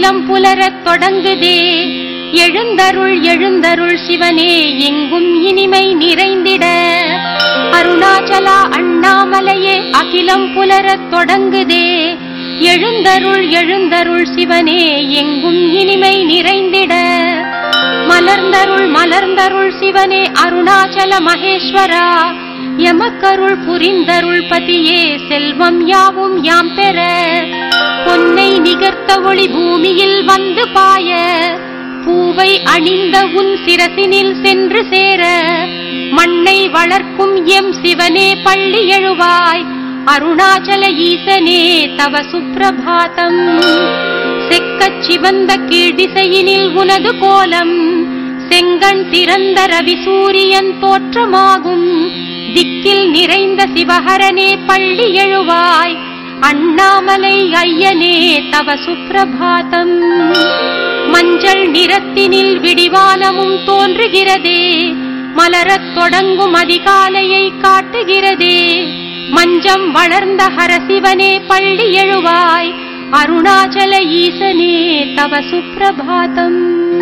அகிலம் புலரத் தொடங்குதே எழுந்தருள் எழுந்தருள் சிவனே எங்கும் இனிமை நிறைந்திட அருணாச்சலா அண்ணாமலையே அகிலம் புலரத் தொடங்குதே எழுந்தருள் எழுந்தருள் சிவனே எங்கும் இனிமை நிறைந்திட மலர்ந்தருள் மலர்ந்தருள் சிவனே அருணாச்சல மகேஸ்வரா எமக்கருள் புரிந்தருள் பதியே செல்வம் யாவும் யாம் பெற பொன்னை நிகர்த்த ஒளி பூமியில் வந்து பாய பூவை அணிந்த உன் சிரசினில் சென்று சேர மண்ணை வளர்க்கும் எம் சிவனே பள்ளி எழுவாய் அருணாச்சல ஈசனே தவ சுப்பிரபாதம் செக்கச் சிவந்த கீழ் திசையினில் உனது கோலம் செங்கண் திறந்த ரவி சூரியன் தோற்றமாகும் திக்கில் நிறைந்த சிவஹரனே பள்ளி எழுவாய் அண்ணாமலை ஐயனே தவ சுப்பிரபாதம் மஞ்சள் நிறத்தினில் விடிவானமும் தோன்றுகிறதே மலரத் தொடங்கும் அதிகாலையை காட்டுகிறதே மஞ்சம் வளர்ந்த ஹரசிவனே பள்ளி எழுவாய் அருணாச்சல ஈசனே தவ சுப்பிரபாதம்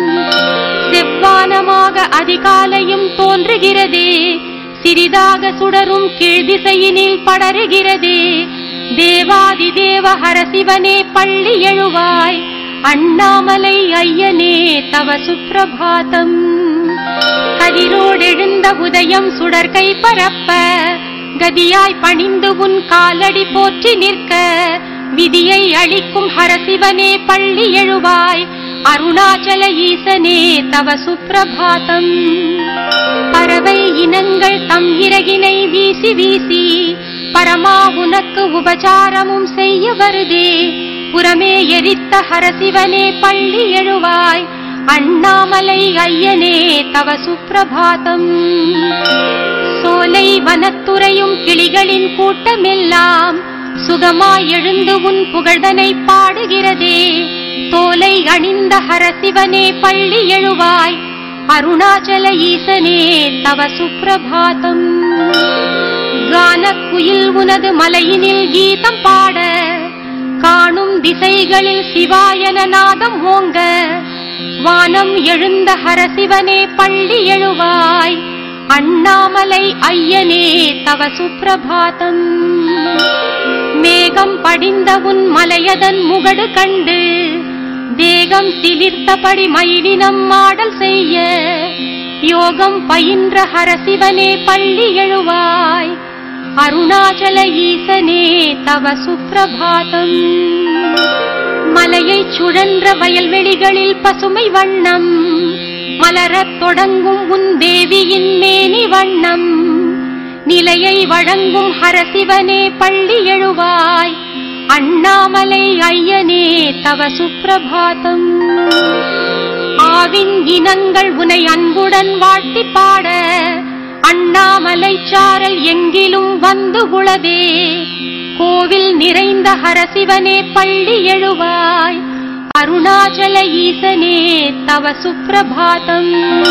செவ்வானமாக அதிகாலையும் தோன்றுகிறதே சிறிதாக சுடரும் கீழ்திசையினில் படருகிறதே தேவாதி தேவ ஹரசிவனே பள்ளி எழுவாய் அண்ணாமலை ஐயனே தவ சுப்பிரபாதம் கதிரோடெழுந்த உதயம் சுடர்கை பரப்ப கதியாய் பணிந்து உன் காலடி போற்றி நிற்க விதியை அளிக்கும் ஹரசிவனே பள்ளி எழுவாய் அருணாச்சல ஈசனே தவ சுப்பிரபாதம் பறவை இனங்கள் தம் இறகினை வீசி வீசி பரமா உனக்கு உபசாரமும் செய்ய வருதே புறமே எரித்த ஹரசிவனே பள்ளி எழுவாய் அண்ணாமலை ஐயனே தவ சுப்பிரபாதம் சோலை வனத்துறையும் கிளிகளின் கூட்டமெல்லாம் சுகமாய் எழுந்து உன் புகழ்தனை பாடுகிறதே தோலை அணிந்த ஹரசிவனே பள்ளி எழுவாய் அருணாச்சல ஈசனே தவ சுப்பிரபாதம் கானக்குயில் உனது மலையினில் கீதம் பாட காணும் திசைகளில் சிவாயன நாதம் ஓங்க வானம் எழுந்த ஹரசிவனே பள்ளி எழுவாய் அண்ணாமலை ஐயனே தவ சுப்பிரபாதம் மேகம் படிந்த உன் மலையதன் முகடு கண்டு தேகம் சிலிர்த்தபடி மயிலினம் மாடல் செய்ய யோகம் பயின்ற ஹரசிவனே பள்ளி எழுவாய் அருணாச்சல ஈசனே தவ சுப்பிரபாதம் மலையைச் சுழன்ற வயல்வெளிகளில் பசுமை வண்ணம் மலரத் தொடங்கும் உன் தேவியின் மேனி வண்ணம் நிலையை வழங்கும் ஹரசிவனே பள்ளி எழுவாய் அண்ணாமலை ஐயனே தவ சுப்பிரபாதம் ஆவின் இனங்கள் உனை அன்புடன் வாழ்த்தி பாட அண்ணாமலை சாரல் எங்கிலும் வந்து உளதே கோவில் நிறைந்த ஹரசிவனே பள்ளி எழுவாய் அருணாச்சல ஈசனே தவ சுப்பிரபாதம்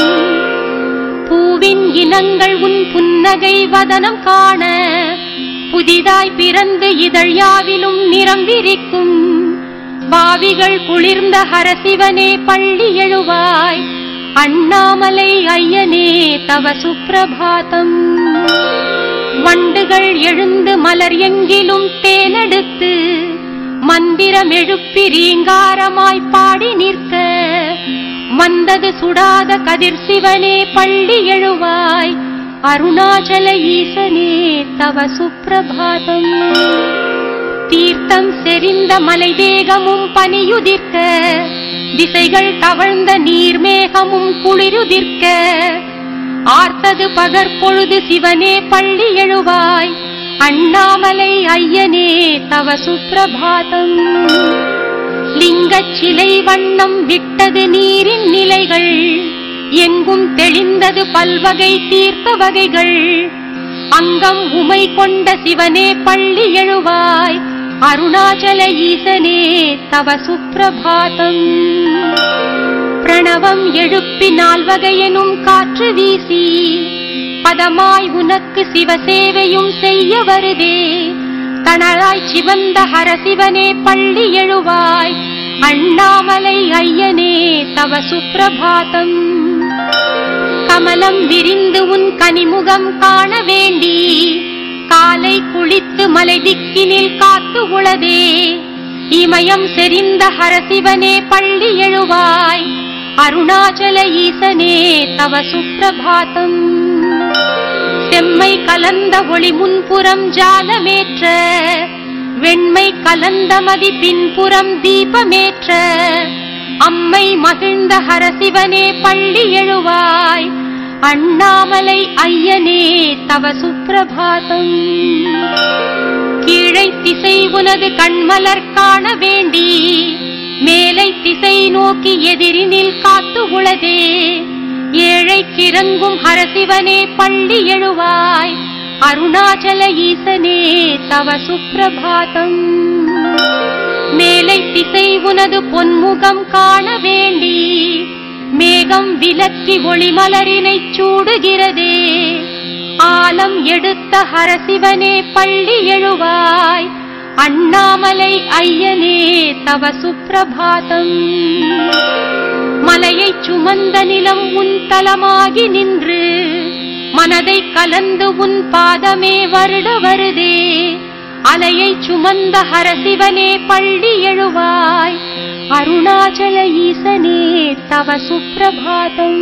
பூவின் இனங்கள் உன் புன்னகை வதனம் காண புதிதாய் பிறந்து இதழ் யாவிலும் நிறம் விரிக்கும் பாவிகள் குளிர்ந்த ஹரசிவனே பள்ளி எழுவாய் அண்ணாமலை ஐயனே தவ சுப்பிரபாதம் வண்டுகள் எழுந்து மலர் எங்கிலும் தேனெடுத்து மந்திரம் எழுப்பி ரீங்காரமாய் பாடி நிற்க வந்தது சுடாத கதிர் சிவனே பள்ளி எழுவாய் அருணாச்சல ஈசனே தவ சுப்பிரபாதம் தீர்த்தம் செறிந்த மலை வேகமும் பனியுதிர்க்க திசைகள் தவழ்ந்த நீர்மேகமும் குளிருதிர்க்க ஆர்த்தது பகற்பொழுது சிவனே பள்ளி எழுவாய் அண்ணாமலை ஐயனே தவ சுப்பிரபாதம் லிங்கச் சிலை வண்ணம் விட்டது நீரின் நிலைகள் எங்கும் தெளிந்தது பல்வகை தீர்த்த வகைகள் அங்கம் உமை கொண்ட சிவனே பள்ளி எழுவாய் அருணாச்சல ஈசனே தவ சுப்பிரபாதம் பிரணவம் எழுப்பி நால்வகையெனும் காற்று வீசி பதமாய் உனக்கு சிவசேவையும் செய்ய வருதே தனலாய் சிவந்த ஹரசிவனே பள்ளி எழுவாய் அண்ணாமலை ஐயனே தவ சுப்பிரபாதம் கமலம் விரிந்து உன் கனிமுகம் காண வேண்டி காலை குளித்து மலை திக்கினில் காத்து உளதே இமயம் செறிந்த ஹரசிவனே பள்ளி எழுவாய் அருணாச்சல ஈசனே தவ சுப்பிரபாதம் செம்மை கலந்த ஒளி முன்புறம் ஜாலமேற்ற வெண்மை கலந்த மதி பின்புறம் தீபமேற்ற அம்மை மகிழ்ந்த ஹரசிவனே பள்ளி எழுவாய் அண்ணாமலை ஐயனே தவ சுப்பிரபாதம் கீழை திசை உனது கண்மலர் காண வேண்டி மேலை திசை நோக்கி எதிரினில் காத்து உளதே ஏழை கிறங்கும் ஹரசிவனே பள்ளி எழுவாய் அருணாச்சல ஈசனே தவ சுப்பிரபாதம் மேலை திசை உனது பொன்முகம் காண வேண்டி மேகம் விலக்கி ஒளிமலரினைச் சூடுகிறதே ஆலம் எடுத்த ஹரசிவனே பள்ளி எழுவாய் அண்ணாமலை ஐயனே தவ சுப்பிரபாதம் மலையைச் சுமந்த நிலம் உன் தலமாகி நின்று மனதை கலந்து உன் பாதமே வருட வருதே அலையைச் சுமந்த ஹரசிவனே பள்ளி எழுவாய் அருணாச்சல ஈசனே தவ சுப்பிரபாதம்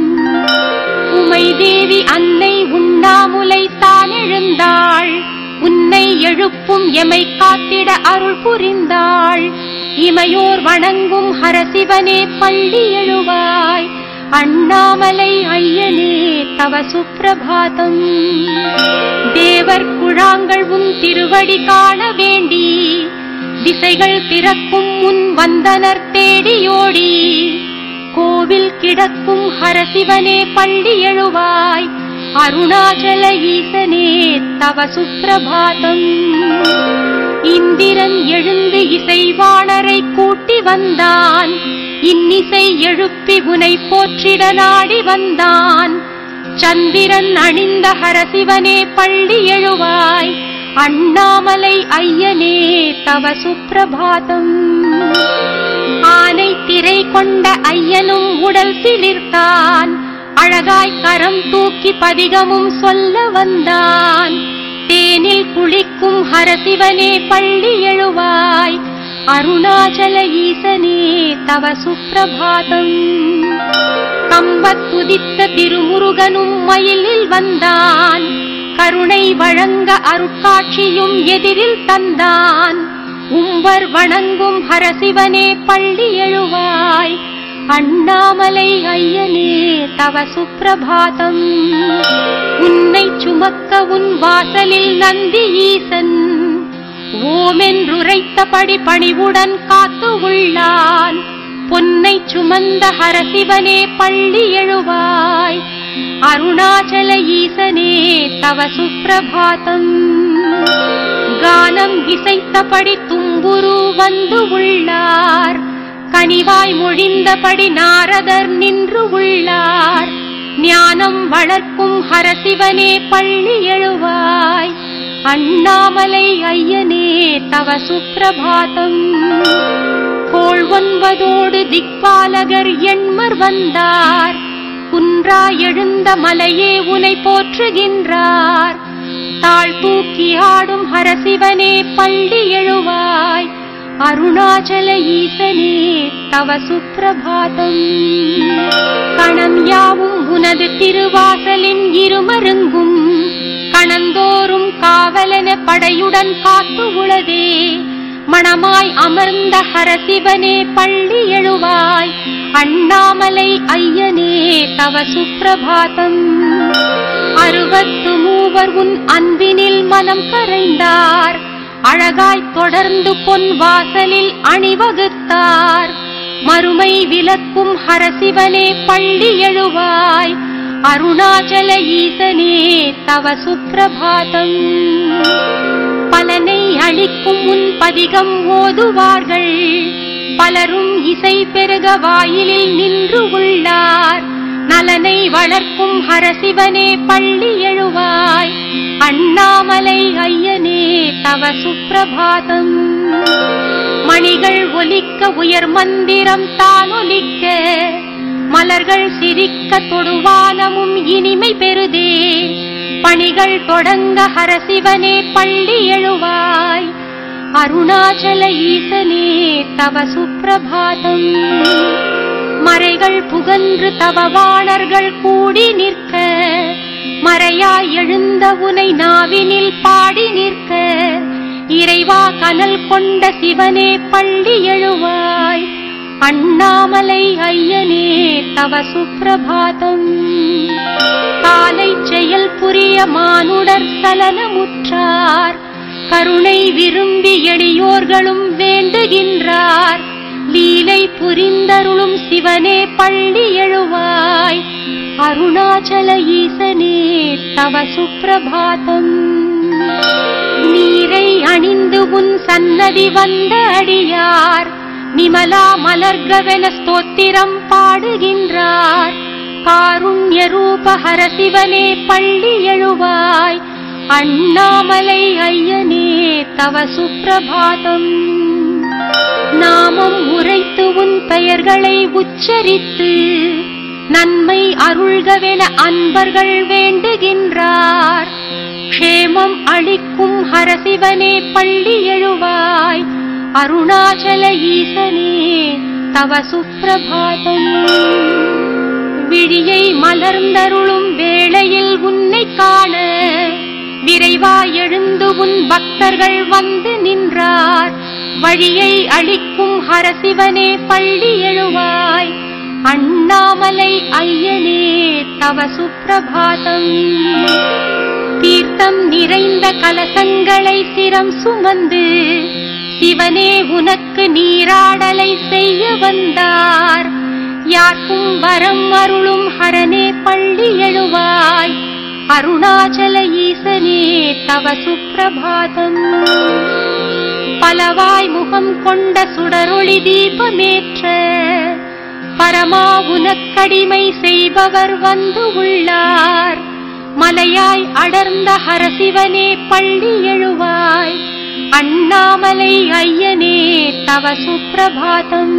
உமை தேவி அன்னை உண்ணாமுலை தான் எழுந்தாள் உன்னை எழுப்பும் எமை காத்திட அருள் புரிந்தாள் இமையோர் வணங்கும் ஹரசிவனே பள்ளி எழுவாய் அண்ணாமலை ஐயனே தவ சுப்பிரபாதம் தேவர் குழாங்கள் உன் திருவடி காண வேண்டி திசைகள் திறக்கும் உன் வந்தனர் தேடியோடி கோவில் கிடக்கும் ஹரசிவனே பள்ளி எழுவாய் அருணாச்சல ஈசனே தவ சுப்பிரபாதம் இந்திரன் எழுந்து இசைவாணரை கூட்டி வந்தான் இன்னிசை எழுப்பி உனை போற்றிட நாடி வந்தான் சந்திரன் அணிந்த ஹரசிவனே பள்ளி எழுவாய் அண்ணாமலை ஐயனே தவ சுப்பிரபாதம் ஆனை திரை கொண்ட ஐயனும் உடல் சிலிர்த்தான் அழகாய் கரம் தூக்கி பதிகமும் சொல்ல வந்தான் தேனில் குளிக்கும் ஹரசிவனே பள்ளி எழுவாய் அருணாச்சல ஈசனே தவ சுப்பிரபாதம் கம்பத் துதித்த திருமுருகனும் மயிலில் வந்தான் கருணை வழங்க அருட்காட்சியும் எதிரில் தந்தான் உம்பர் வணங்கும் ஹரசிவனே பள்ளி எழுவாய் அண்ணாமலை ஐயனே தவ சுப்பிரபாதம் உன்னை சுமக்க உன் வாசலில் நந்தி ஈசன் ஓமென்றுரைத்தபடி பணிவுடன் காத்து உள்ளான் பொன்னை சுமந்த ஹரசிவனே பள்ளி எழுவாய் அருணாச்சல ஈசனே தவ சுப்பிரபாதம் கானம் இசைத்தபடி தும்புரு வந்து உள்ளார் கனிவாய் மொழிந்தபடி நாரதர் நின்று உள்ளார் ஞானம் வளர்க்கும் ஹரசிவனே பள்ளி எழுவாய் அண்ணாமலை ஐயனே தவ சுப்பிரபாதம் கோள் ஒன்பதோடு திக்பாலகர் எண்மர் வந்தார் குன்றா எழுந்த மலையே உனை போற்றுகின்றார் தாழ் தூக்கி ஆடும் ஹரசிவனே பள்ளி எழுவாய் அருணாச்சல ஈசனே தவ சுப்பிரபாதம் கணம் யாவும் உனது திருவாசலின் இருமருங்கும் கணந்தோறும் காவலன படையுடன் காத்து உளதே மணமாய் அமர்ந்த ஹரசிவனே பள்ளி எழுவாய் அண்ணாமலை ஐயனே தவ சுப்பிரபாதம் அறுபத்து மூவர் உன் அன்பினில் மனம் கரைந்தார் அழகாய் தொடர்ந்து பொன் வாசலில் அணிவகுத்தார் மறுமை விலக்கும் ஹரசிவனே பள்ளி எழுவாய் அருணாச்சல ஈசனே தவ சுப்பிரபாதம் பலனை அளிக்கும் உன் பதிகம் ஓதுவார்கள் பலரும் இசை பெருக வாயிலில் நின்று உள்ளார் நலனை வளர்க்கும் ஹரசிவனே பள்ளி எழுவாய் அண்ணாமலை ஐயனே தவ சுப்பிரபாதம் மணிகள் ஒலிக்க உயர் மந்திரம் தான் ஒலிக்க மலர்கள் சிரிக்க தொடுவானமும் இனிமை பெறுதே பணிகள் தொடங்க ஹரசிவனே பள்ளி எழுவாய் அருணாச்சல ஈசனே தவ சுப்பிரபாதம் மறைகள் புகன்று தவவாணர்கள் கூடி நிற்க மறையாய் எழுந்த உனை நாவினில் பாடி நிற்க இறைவா கனல் கொண்ட சிவனே பள்ளி எழுவாய் அண்ணாமலை ஐயனே தவ சுப்பிரபாதம் காலை செயல் புரிய மானுடர் சலனமுற்றார் கருணை விரும்பி எளியோர்களும் வேண்டுகின்றார் லீலை புரிந்தருளும் சிவனே பள்ளி எழுவாய் அருணாச்சல ஈசனே தவ சுப்பிரபாதம் நீரை அணிந்து உன் சன்னதி வந்த அடியார் நிமலா மலர்கவென ஸ்தோத்திரம் பாடுகின்றார் காருண்ய ரூபஹர சிவனே பள்ளி எழுவாய் அண்ணாமலை ஐயனே தவ சுப்பிரபாதம் நாமம் உரைத்து உன் பெயர்களை உச்சரித்து நன்மை அருள்கவென அன்பர்கள் வேண்டுகின்றார் க்ஷேமம் அளிக்கும் ஹரசிவனே பள்ளி எழுவாய் அருணாச்சல ஈசனே தவ சுப்பிரபாதம் விழியை மலர்ந்தருளும் வேளையில் உன்னை காண விரைவாய் எழுந்து உன் பக்தர்கள் வந்து நின்றார் வழியை அளிக்கும் ஹரசிவனே பள்ளி எழுவாய் அண்ணாமலை ஐயனே தவ சுப்பிரபாதம் தீர்த்தம் நிறைந்த கலசங்களை சிரம் சுமந்து சிவனே உனக்கு நீராடலை செய்ய வந்தார் யார்க்கும் வரம் அருளும் ஹரனே பள்ளி எழுவாய் அருணாச்சல ஈசனே தவ சுப்பிரபாதம் பலவாய் முகம் கொண்ட சுடரொளி தீபமேற்ற பரமா உனக்கடிமை செய்பவர் வந்து உள்ளார் மலையாய் அடர்ந்த ஹரசிவனே பள்ளி எழுவாய் அண்ணாமலை ஐயனே தவ சுப்பிரபாதம்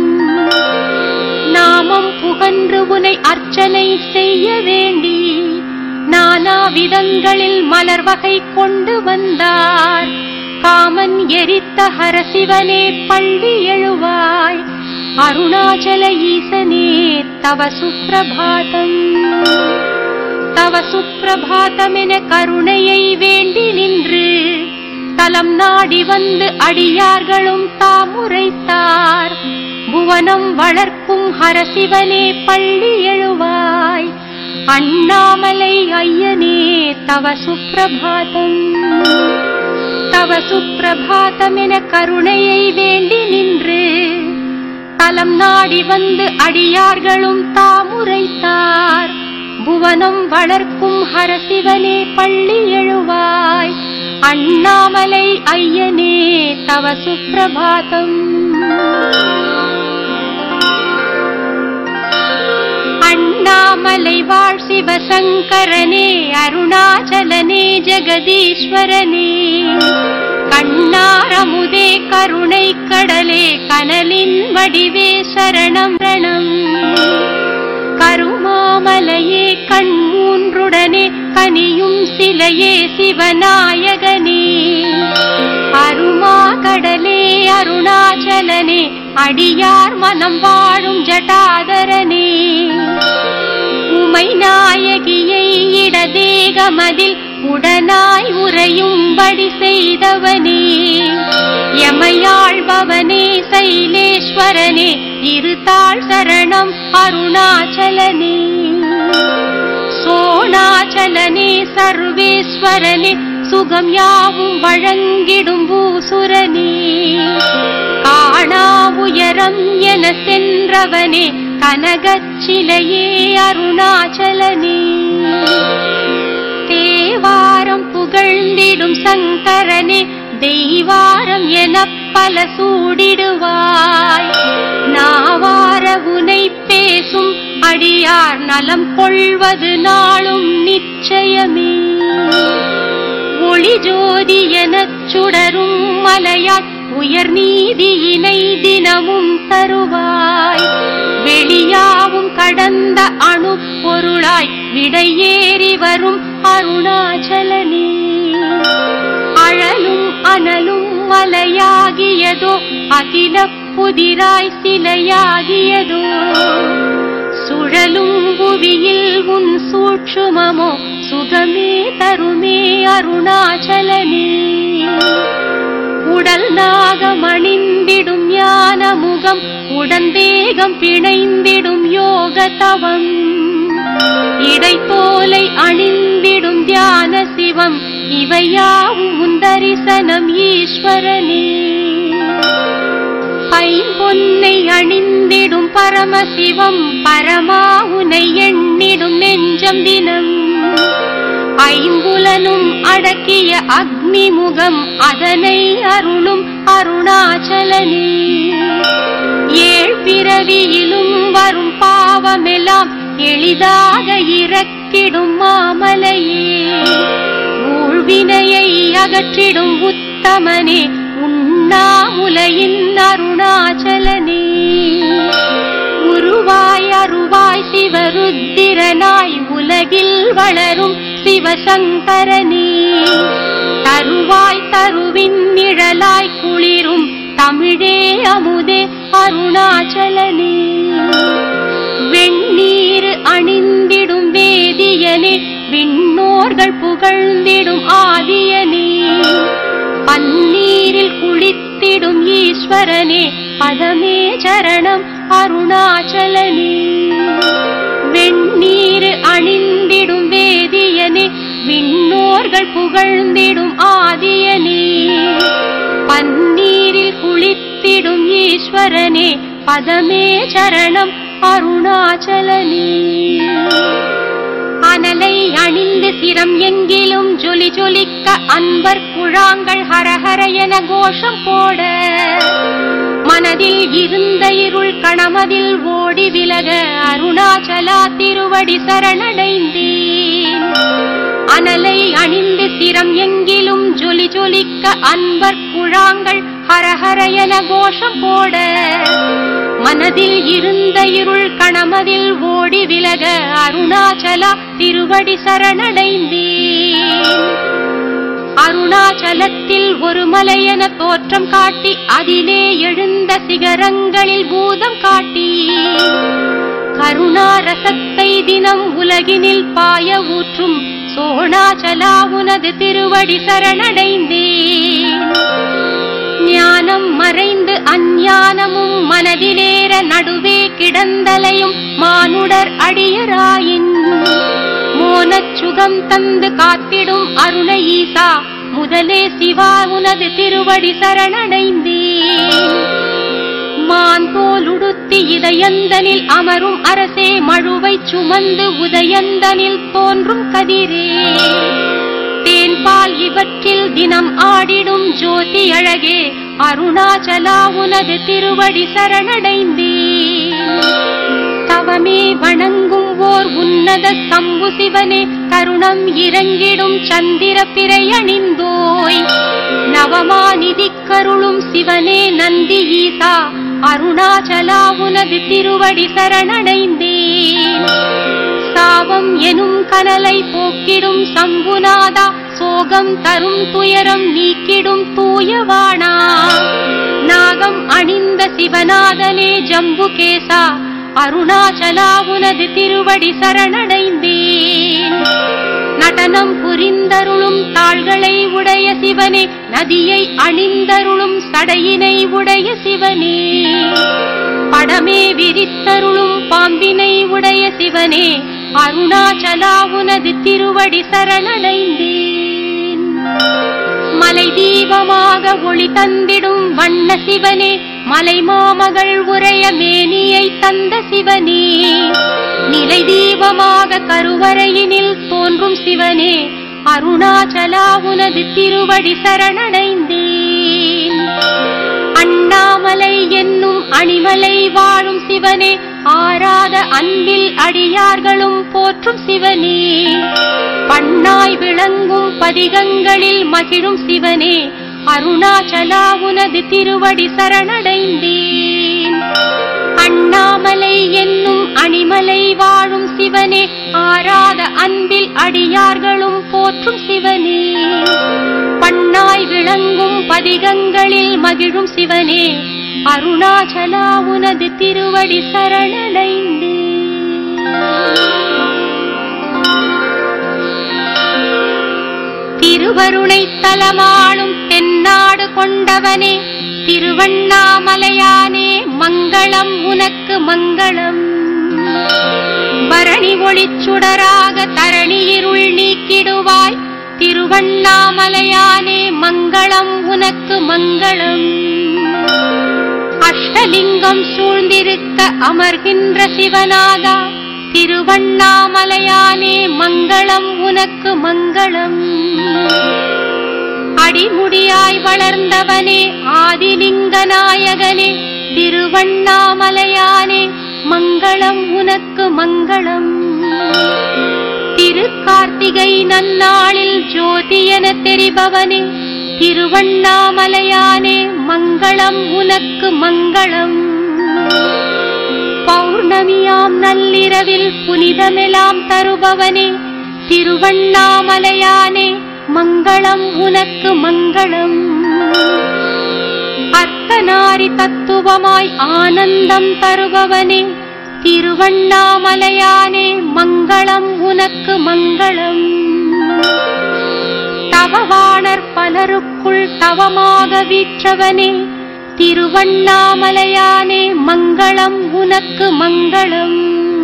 நாமம் புகன்று உனை அர்ச்சனை செய்ய வேண்டி நானா விதங்களில் மலர் வகை கொண்டு வந்தார் காமன் எரித்த ஹரசிவனே பள்ளி எழுவாய் அருணாச்சல ஈசனே தவ சுப்பிரபாதம் தவ சுப்பிரபாதமென கருணையை வேண்டி நின்று தலம் நாடி வந்து அடியார்களும் தாமுரைத்தார் புவனம் வளர்க்கும் ஹரசிவனே பள்ளி எழுவாய் அண்ணாமலை ஐயனே தவ சுப்பிரபாதம் தவ சுப்பிரபாதமென கருணையை வேண்டி நின்று தலம் நாடி வந்து அடியார்களும் தாமுரைத்தார் புவனம் வளர்க்கும் ஹரசிவனே பள்ளி எழுவாய் அண்ணாமலை ஐயனே தவ சுப்பிரபாதம் அண்ணாமலை வாழ் சிவசங்கரனே அருணாச்சலனே ஜெகதீஸ்வரனே கண்ணாரமுதே கருணை கடலே கனலின் வடிவே சரணம் ரணம் கருமாமலையே கண் மூன்றுடனே கனியும் சிலையே சிவநாயகனே அருமா கடலே அருணாச்சலனே அடியார் மனம் வாழும் ஜட்டாதரனே உமை நாயகியை இடதேகமதில் உடனாய் உறையும்படி செய்தவனே எமையாழ்பவனே சைலேஸ்வரனே இருதாள் சரணம் அருணாச்சலனே சோணாச்சலனே சர்வேஸ்வரனே சுகம் யாவும் வழங்கிடும் பூசுரனே காணா உயரம் என சென்றவனே கனகச்சிலையே அருணாச்சலனே தேவாரம் புகழ்ந்திடும் சங்கரனே தெய்வாரம் என பல சூடிடுவாய் நாவார உனை பேசும் அடியார் நலம் கொள்வது நாளும் நிச்சயமே ஒளி ஜோதி எனச் சுடரும் மலையாய் உயர் நீதியினை தினமும் தருவாய் வெளியாவும் கடந்த அணு பொருளாய் விடையேறி வரும் அருணாச்சலனே அழலும் அனலும் மலையாகியதோ அகில புதிராய் சிலையாகியதோ சுழலும் புவியில் உன் சூட்சுமமோ சுகமே தருமே அருணாச்சலனே உடல் நாகமணிந்திடும் ஞான முகம் உடந்தேகம் பிணைந்திடும் யோக தவம் இடைத்தோலை அணிந்திடும் தியான சிவம் இவையாவும் உன் தரிசனம் ஈஸ்வரனே பைம்பொன்னை அணிந்திடும் பரமசிவம் பரமா உனை எண்ணிடும் நெஞ்சம் தினம் ஐம்புலனும் அடக்கிய அக்னி முகம் அதனை அருளும் அருணாச்சலனே ஏழ் பிறவியிலும் வரும் பாவமெல்லாம் எளிதாக இறக்கிடும் மாமலையே ஊழ்வினையை அகற்றிடும் உத்தமனே உண்ணாமுலையின் அருணாச்சலனே உருவாய் அருவாய் சிவருத்திரனாய் உலகில் வளரும் சிவசங்கரனே தருவாய் தருவின் நிழலாய் குளிரும் தமிழே அமுதே அருணாச்சலனே வெண்ணீர் அணிந்திடும் வேதியனே விண்ணோர்கள் புகழ்ந்திடும் ஆதியனே பன்னீரில் குளித்திடும் ஈஸ்வரனே பதமே சரணம் அருணாச்சலனே வெண்ணீர் அணிந்திடும் வேதியனே விண்ணோர்கள் புகழ்ந்திடும் ஆதியனே பன்னீரில் குளித்திடும் ஈஸ்வரனே பதமே சரணம் அருணாச்சலனே அனலை அணிந்து சிரம் எங்கிலும் ஜொலி ஜொலிக்க அன்பர் குழாங்கள் ஹரஹர என கோஷம் போட மனதில் இருந்த இருள் கணமதில் ஓடி விலக அருணாச்சலா திருவடி சரணடைந்தேன் அனலை அணிந்து சிரம் எங்கிலும் ஜொலி ஜொலிக்க அன்பர் குழாங்கள் ஹரஹர என கோஷம் போட மனதில் இருந்த இருள் கணமதில் ஓடி விலக அருணாச்சலா திருவடி சரணடைந்தேன் அருணாச்சலத்தில் ஒரு மலையென தோற்றம் காட்டி அதிலே எழுந்த சிகரங்களில் பூதம் காட்டி கருணாரசத்தை தினம் உலகினில் பாய ஊற்றும் சோணாச்சலா உனது திருவடி சரணடைந்தேன் ஞானம் மறைந்து அஞ்ஞானமும் மனதிலேற நடுவே கிடந்தலையும் மானுடர் அடியராயின் மோனச் சுகம் தந்து காத்திடும் அருண ஈசா முதலே சிவா உனது திருவடி சரணடைந்தேன் மான் போல் உடுத்தி இதயந்தனில் அமரும் அரசே மழுவைச் சுமந்து உதயந்தனில் தோன்றும் கதிரே தேன்பால் இவற்றில் தினம் ஆடிடும் ஜோதி அழகே அருணாச்சலா உனது திருவடி சரணடைந்தேன் தவமே வணங்கும் ஓர் உன்னத சம்பு சிவனே கருணம் இறங்கிடும் சந்திர பிறை அணிந்தோய் நவமாநிதி கருளும் சிவனே நந்தி ஈசா அருணாச்சலா உனது திருவடி சரணடைந்தேன் சாவம் எனும் கனலை போக்கிடும் சம்புநாதா சோகம் தரும் துயரம் நீக்கிடும் தூயவானா நாகம் அணிந்த சிவநாதனே ஜம்புகேசா அருணாச்சலா உனது திருவடி சரணடைந்தேன் நடனம் புரிந்தருளும் தாள்களை உடைய சிவனே நதியை அணிந்தருளும் சடையினை உடைய சிவனே படமே விரித்தருளும் பாம்பினை உடைய சிவனே அருணாச்சலா உனது திருவடி சரணடைந்தேன் மலை தீபமாக ஒளி தந்திடும் வண்ண சிவனே மலை மாமகள் உரைய மேனியை தந்த சிவனே நிலை தீபமாக கருவறையினில் தோன்றும் சிவனே அருணாச்சலா உனது திருவடி சரணடைந்தேன் அண்ணாமலை என்னும் அணிமலை வாழும் சிவனே ஆராத அன்பில் அடியார்களும் போற்றும் சிவனே பண்ணாய் விளங்கும் பதிகங்களில் மகிழும் சிவனே அருணாச்சலா உனது திருவடி சரணடைந்தேன் அண்ணாமலை என்னும் அணிமலை வாழும் சிவனே ஆராத அன்பில் அடியார்களும் போற்றும் சிவனே பண்ணாய் விளங்கும் பதிகங்களில் மகிழும் சிவனே அருணாச்சலா உனது திருவடி சரணடைந்தேன் திருவருணை தலமாளும் தென்னாடு கொண்டவனே திருவண்ணாமலையானே மங்களம் உனக்கு மங்களம் பரணி ஒளிச்சுடராக தரணி இருள் நீக்கிடுவாய் திருவண்ணாமலையானே மங்களம் உனக்கு மங்களம் அஷ்டலிங்கம் சூழ்ந்திருக்க அமர்கின்ற சிவநாதா திருவண்ணாமலையானே மங்களம் உனக்கு மங்களம் அடிமுடியாய் வளர்ந்தவனே ஆதிலிங்க நாயகனே திருவண்ணாமலையானே மங்களம் உனக்கு மங்களம் திருக்கார்த்திகை நன்னாளில் ஜோதி என தெரிபவனே திருவண்ணாமலையானே மங்களம் உனக்கு மங்களம் பௌர்ணமியாம் நள்ளிரவில் புனிதமெலாம் தருபவனே திருவண்ணாமலையானே மங்களம் உனக்கு மங்களம் அர்த்தநாரி தத்துவமாய் ஆனந்தம் தருபவனே திருவண்ணாமலையானே மங்களம் உனக்கு மங்களம் தவவாணர் பலருக்குள் தவமாக வீற்றவனே திருவண்ணாமலையானே மங்களம் உனக்கு மங்களம்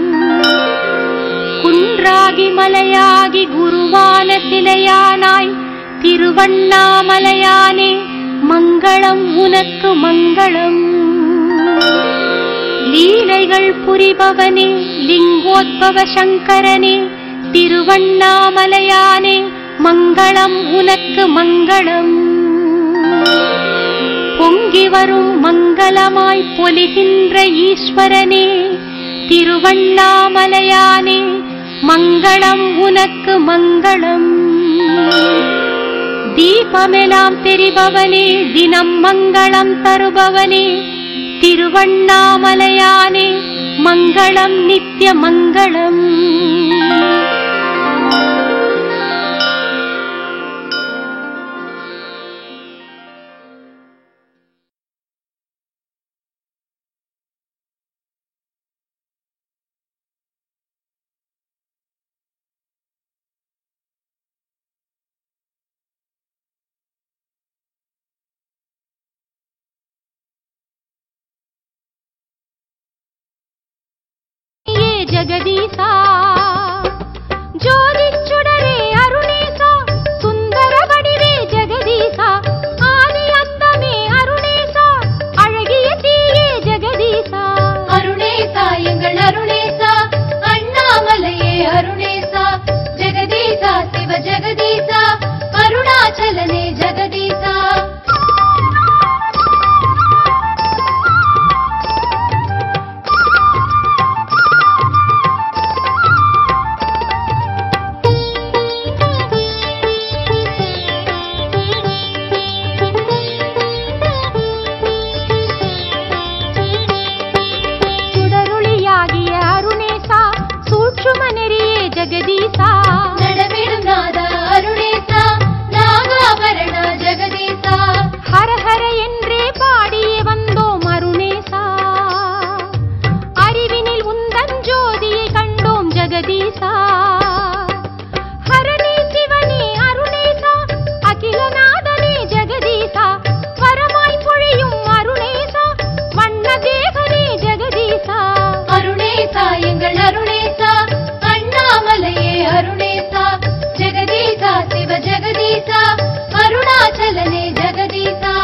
குன்றாகி மலையாகி குருவான சிலையானாய் திருவண்ணாமலையானே மங்களம் உனக்கு மங்களம் லீலைகள் புரிபவனே லிங்கோத்பவ சங்கரனே திருவண்ணாமலையானே மங்களம் உனக்கு மங்களம் பொங்கி வரும் மங்களமாய் பொலிகின்ற ஈஸ்வரனே திருவண்ணாமலையானே மங்களம் உனக்கு மங்களம் தீபமெலாம் தெரிபவனே தினம் மங்களம் தருபவனே திருவண்ணாமலையானே மங்களம் நித்திய மங்களம் ஏ ஜெகதீசா ஜோதிச் சுடரே அருணேசா சுந்தர வடிவே ஜெகதீசா ஆதி அந்தமே அருணேசா அழகிய தீயே ஜெகதீசா அருணேசா எங்கள் அருணேசா அண்ணாமலையே அருணேசா ஜெகதீசா சிவ ஜெகதீசா அருணாச்சலனே ஜெகதீசா சுடருளியாகிய அருணேசா சூட்சும நெறியே ஜெகதீசா நடமிடும் நாதா அருணேசா நாகாபரண ஜெகதீசா ஹர ஹர என்றே பாடியே வந்தோம் அருணேசா அறிவினில் உந்தன் ஜோதியை கண்டோம் ஜெகதீசா ஹரணி சிவனே அருணேசா அகிலநாதனே ஜெகதீசா வரமாய் பொழியும் அருணேசா வண்ண தேகனே ஜெகதீசா அருணேசா எங்கள் அருணேசா அண்ணாமலையே அருணேசா ஜெகதீசா சிவ ஜெகதீசா அருணாச்சலனே ஜெகதீசா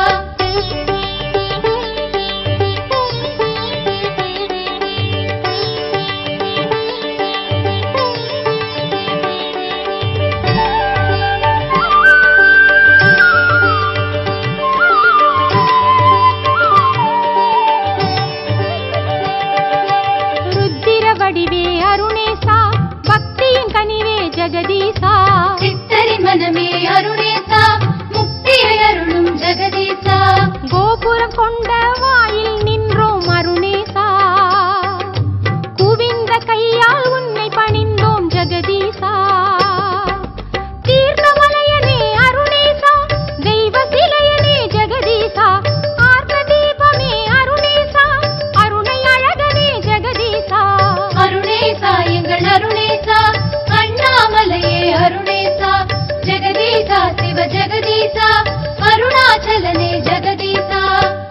ருத்திர வடிவே அருணேசா பக்தியின் கனிவே ஜெகதீசா சித்தரி மனமே அருணேசா முக்தியை அருளும் ஜெகதீசா கோபுரம் கொண்ட வாயில் நின்றோம் அருணேசா குவிந்த கையால் உன்னை பணிந்தோம் ஜெகதீசா தீர்த்தமலையனே அருணேசா தெய்வ சிலையனே ஜெகதீசா ஆர்த்த தீபமே அருணேசா அருணை அழகனே ஜெகதீசா அருணேசா எங்கள் அருணேசா அண்ணாமலையே அருணேசா ஜெகதீசா சிவ ஜெகதீசா அருணாச்சலனே ஜெகதீசா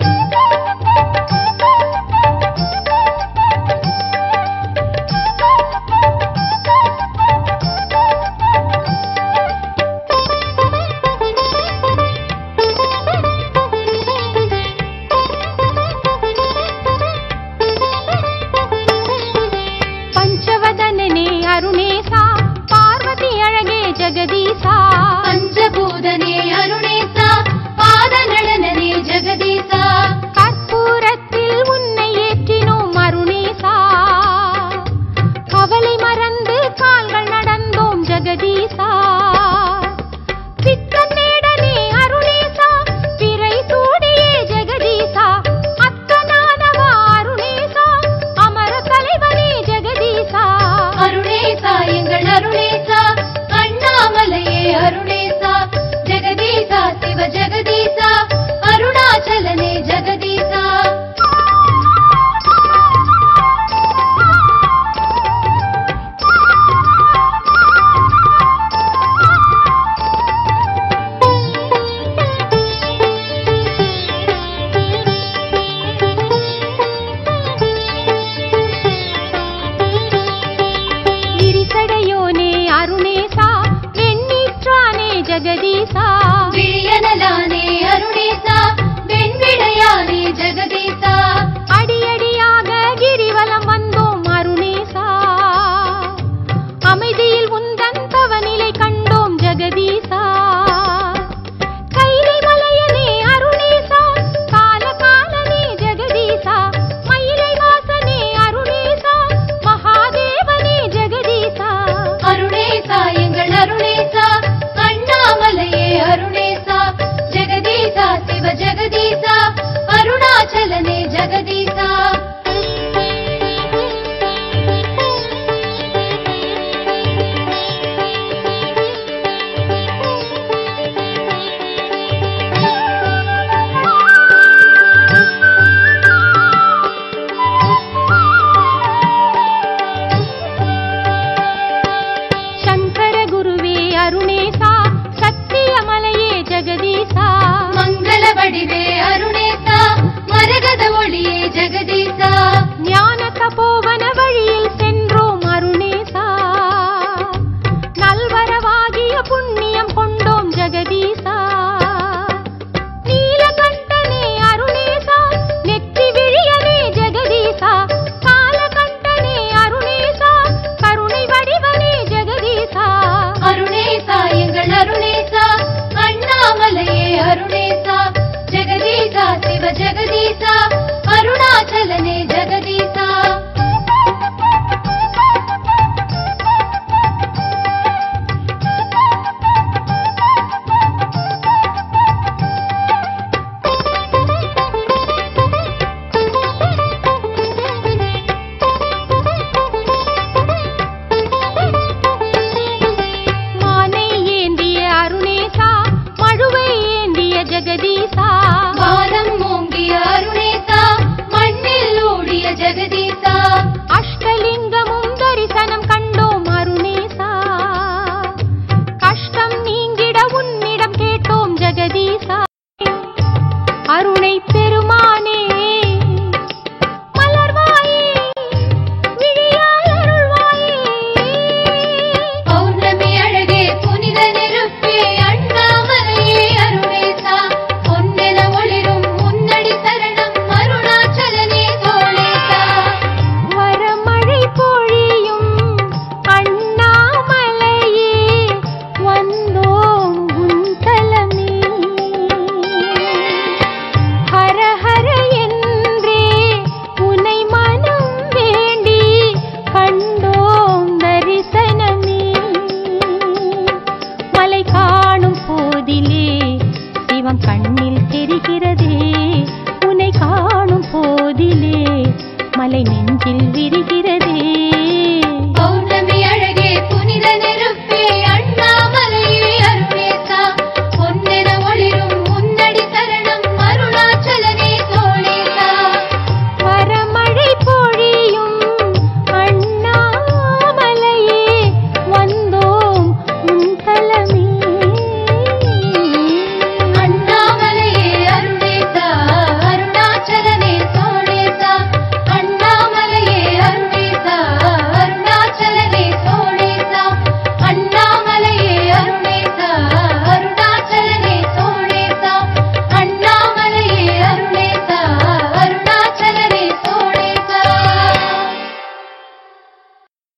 பஞ்சவதனனே அருணேசா பார்வதி அழகே ஜெகதீசா பஞ்சபூதனே அருணேசா